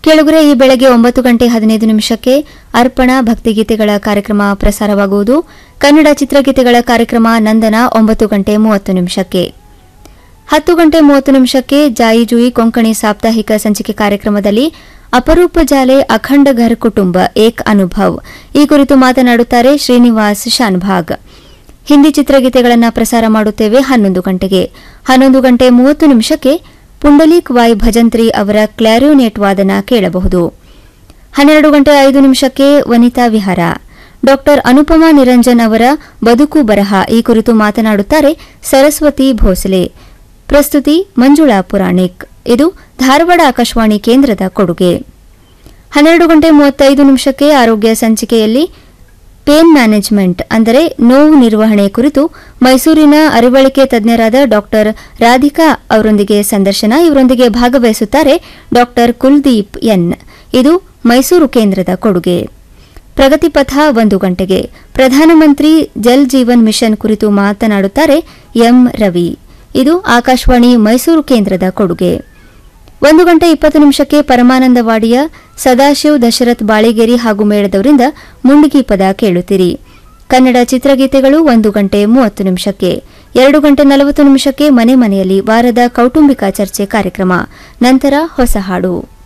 ಕೆಳಗುರೆ ಈ ಬೆಳಗ್ಗೆ ಒಂಬತ್ತು ಗಂಟೆ ಹದಿನೈದು ನಿಮಿಷಕ್ಕೆ ಅರ್ಪಣಾ ಭಕ್ತಿಗೀತೆಗಳ ಕಾರ್ಯಕ್ರಮ ಪ್ರಸಾರವಾಗುವುದು ಕನ್ನಡ ಚಿತ್ರಗೀತೆಗಳ ಕಾರ್ಯಕ್ರಮ ನಂದನ ಒಂಬತ್ತು ಗಂಟೆ ಮೂವತ್ತು ನಿಮಿಷಕ್ಕೆ ಹತ್ತು ಗಂಟೆ ಮೂವತ್ತು ನಿಮಿಷಕ್ಕೆ ಜಾಯಿ ಜೂಯಿ ಕೊಂಕಣಿ ಸಾಪ್ತಾಹಿಕ ಸಂಚಿಕೆ ಕಾರ್ಯಕ್ರಮದಲ್ಲಿ ಅಪರೂಪ ಜಾಲೆ ಅಖಂಡ ಘರ್ ಕುಟುಂಬ ಏಕ್ ಅನುಭವ್ ಈ ಕುರಿತು ಮಾತನಾಡುತ್ತಾರೆ ಶ್ರೀನಿವಾಸ್ ಶಾನ್ಭಾಗ್ ಹಿಂದಿ ಚಿತ್ರಗೀತೆಗಳನ್ನು ಪ್ರಸಾರ ಮಾಡುತ್ತೇವೆ ಹನ್ನೊಂದು ಗಂಟೆಗೆ ಹನ್ನೊಂದು ಗಂಟೆ ಮೂವತ್ತು ನಿಮಿಷಕ್ಕೆ ಪುಂಡಲೀಕ್ ವಾಯ್ ಭಜಂತ್ರಿ ಅವರ ಕ್ಲಾರಿಯೋನೆಟ್ ವಾದನ ಕೇಳಬಹುದು ಹನ್ನೆರಡು ಗಂಟೆ ಐದು ನಿಮಿಷಕ್ಕೆ ವನಿತಾ ವಿಹಾರ ಡಾಕ್ಟರ್ ಅನುಪಮಾ ನಿರಂಜನ್ ಅವರ ಬದುಕು ಬರಹ ಈ ಕುರಿತು ಮಾತನಾಡುತ್ತಾರೆ ಸರಸ್ವತಿ ಭೋಸಲೆ ಪ್ರಸ್ತುತಿ ಮಂಜುಳಾ ಪುರಾಣಿಕ್ ಇದು ಧಾರವಾಡ ಆಕಾಶವಾಣಿ ಕೇಂದ್ರದ ಕೊಡುಗೆ ಹನ್ನೆರಡು ಗಂಟೆ ಮೂವತ್ತೈದು ನಿಮಿಷಕ್ಕೆ ಆರೋಗ್ಯ ಸಂಚಿಕೆಯಲ್ಲಿ ಪೇನ್ ಮ್ಯಾನೇಜ್ಮೆಂಟ್ ಅಂದರೆ ನೋವು ನಿರ್ವಹಣೆ ಕುರಿತು ಮೈಸೂರಿನ ಅರಿವಳಿಕೆ ತಜ್ಞರಾದ ಡಾಕ್ಟರ್ ರಾಧಿಕಾ ಅವರೊಂದಿಗೆ ಸಂದರ್ಶನ ಇವರೊಂದಿಗೆ ಭಾಗವಹಿಸುತ್ತಾರೆ ಡಾಕ್ಟರ್ ಕುಲ್ದೀಪ್ ಎನ್ ಇದು ಮೈಸೂರು ಕೇಂದ್ರದ ಕೊಡುಗೆ ಪ್ರಗತಿಪಥ ಒಂದು ಗಂಟೆಗೆ ಪ್ರಧಾನಮಂತ್ರಿ ಜಲ್ ಜೀವನ್ ಮಿಷನ್ ಕುರಿತು ಮಾತನಾಡುತ್ತಾರೆ ಎಂ ರವಿ ಇದು ಆಕಾಶವಾಣಿ ಮೈಸೂರು ಕೇಂದ್ರದ ಕೊಡುಗೆ ಒಂದು ಗಂಟೆ ಇಪ್ಪತ್ತು ನಿಮಿಷಕ್ಕೆ ಪರಮಾನಂದವಾಡಿಯ ಸದಾಶಿವ್ ದಶರಥ್ ಬಾಳಿಗೇರಿ ಹಾಗೂ ಮೇಳದವರಿಂದ ಮುಂಡಿಗಿ ಪದ ಕೇಳುತ್ತೀರಿ ಕನ್ನಡ ಚಿತ್ರಗೀತೆಗಳು ಒಂದು ಗಂಟೆ ಮೂವತ್ತು ನಿಮಿಷಕ್ಕೆ ಎರಡು ಗಂಟೆ ನಲವತ್ತು ನಿಮಿಷಕ್ಕೆ ಮನೆ ಮನೆಯಲ್ಲಿ ವಾರದ ಕೌಟುಂಬಿಕ ಚರ್ಚೆ ಕಾರ್ಯಕ್ರಮ ನಂತರ ಹೊಸ ಹಾಡು